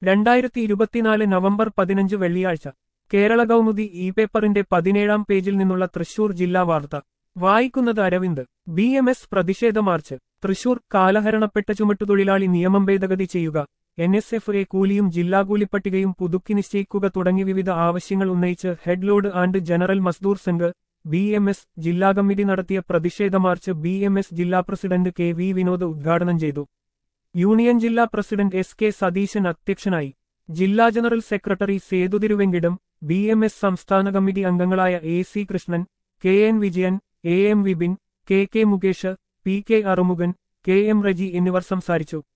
രണ്ടായിരത്തി ഇരുപത്തിനാല് നവംബർ പതിനഞ്ച് വെള്ളിയാഴ്ച കേരള കൗമുദി ഇ പേപ്പറിന്റെ പതിനേഴാം പേജിൽ നിന്നുള്ള തൃശൂർ ജില്ലാ വാർത്ത വായിക്കുന്നത് അരവിന്ദ് ബി എം എസ് പ്രതിഷേധ മാർച്ച് തൃശൂർ കാലഹരണപ്പെട്ട ചുമട്ടുതൊഴിലാളി നിയമം ഭേദഗതി ചെയ്യുക എൻ എസ് എഫ് എ കൂലിയും ജില്ലാ കൂലിപ്പട്ടികയും പുതുക്കി നിശ്ചയിക്കുക തുടങ്ങി വിവിധ ആവശ്യങ്ങൾ ഉന്നയിച്ച് headload and general Mazdoor Sangh B M S ജില്ലാ കമ്മിറ്റി നടത്തിയ പ്രതിഷേധ മാർച്ച് ബി എം എസ് ജില്ലാ പ്രസിഡന്റ് കെ വി വിനോദ് ഉദ്ഘാടനം ചെയ്തു യൂണിയൻ ജില്ലാ പ്രസിഡന്റ് എസ് കെ സതീശൻ അധ്യക്ഷനായി ജില്ലാ general secretary Sethu Thiruvenkitam B M S സംസ്ഥാന കമ്മിറ്റി അംഗങ്ങളായ A C Krishnan K N Vijayan A M Vipin K K Mukesh P K Arumughan K M Reji എന്നിവർ സംസാരിച്ചു